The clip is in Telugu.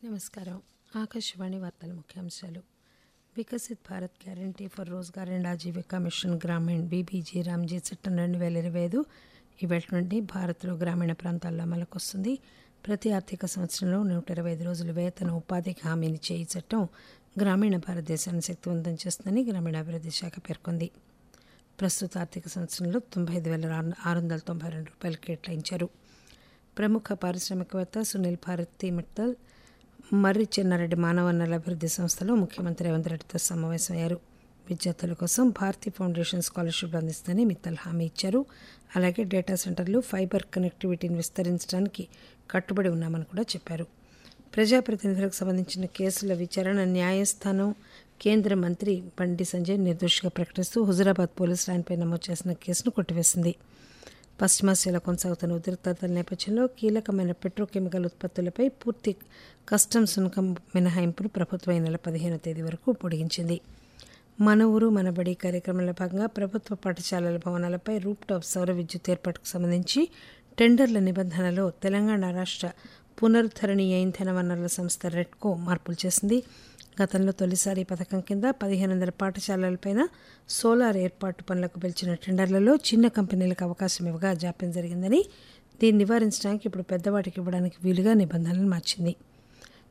నమస్కారం ఆకాశవాణి వార్తల ముఖ్యాంశాలు Viksit Bharat guarantee for Rozgar and Ajeevika mission Grameen VBG Ramji చట్టం రెండు వేల ఇరవై ఐదు ఇవాటి నుండి భారత్లో గ్రామీణ ప్రాంతాల్లో అమలుకు వస్తుంది ప్రతి ఆర్థిక సంవత్సరంలో నూట ఇరవై ఐదు రోజులు వేతన ఉపాధికి హామీనిచ్చే ఈ చట్టం గ్రామీణ భారతదేశాన్ని శక్తివంతం చేస్తుందని గ్రామీణాభివృద్ధి శాఖ పేర్కొంది ప్రస్తుత ఆర్థిక సంవత్సరంలో తొంభై ఐదు వేల ఆరు వందల తొంభై రెండు రూపాయలు కేటాయించారు ప్రముఖ పారిశ్రామికవేత్త సునీల్ భారతి మిట్టల్ మర్రి చెన్నారెడ్డి మానవ వనరుల అభివృద్ధి సంస్థలో ముఖ్యమంత్రి రేవంత్ రెడ్డితో సమావేశమయ్యారు విద్యార్థుల కోసం భారతీ ఫౌండేషన్ స్కాలర్షిప్లు అందిస్తుందని మిత్తల్ హామీ ఇచ్చారు అలాగే డేటా సెంటర్లు ఫైబర్ కనెక్టివిటీని విస్తరించడానికి కట్టుబడి ఉన్నామని కూడా చెప్పారు ప్రజాప్రతినిధులకు సంబంధించిన కేసుల విచారణ న్యాయస్థానం కేంద్ర మంత్రి బండి సంజయ్ నిర్దోషిగా ప్రకటిస్తూ హుజురాబాద్ పోలీసులు ఆయనపై నమోదు చేసిన కేసును కొట్టివేసింది పశ్చిమాసియాలో కొనసాగుతున్న ఉద్రిక్తతల నేపథ్యంలో కీలకమైన పెట్రోకెమికల్ ఉత్పత్తులపై పూర్తి కస్టమ్స్ సుంకం మినహాయింపును ప్రభుత్వం ఈ నెల పదిహేనో తేదీ వరకు పొడిగించింది మన ఊరు మన బడి కార్యక్రమంలో భాగంగా ప్రభుత్వ పాఠశాలల భవనాలపై రూప్ టాప్ సౌర విద్యుత్ ఏర్పాటుకు సంబంధించి టెండర్ల నిబంధనలో తెలంగాణ రాష్ట్ర పునరుద్ధరణీయ ఇంధన వనరుల సంస్థ రెడ్కో మార్పులు చేసింది గతంలో తొలిసారి ఈ పథకం కింద పదిహేను వందల పాఠశాలలపైన సోలార్ ఏర్పాటు పనులకు పిలిచిన టెండర్లలో చిన్న కంపెనీలకు అవకాశం ఇవ్వగా జాప్యం జరిగిందని దీన్ని నివారించడానికి ఇప్పుడు పెద్దవాటికి ఇవ్వడానికి వీలుగా నిబంధనలు మార్చింది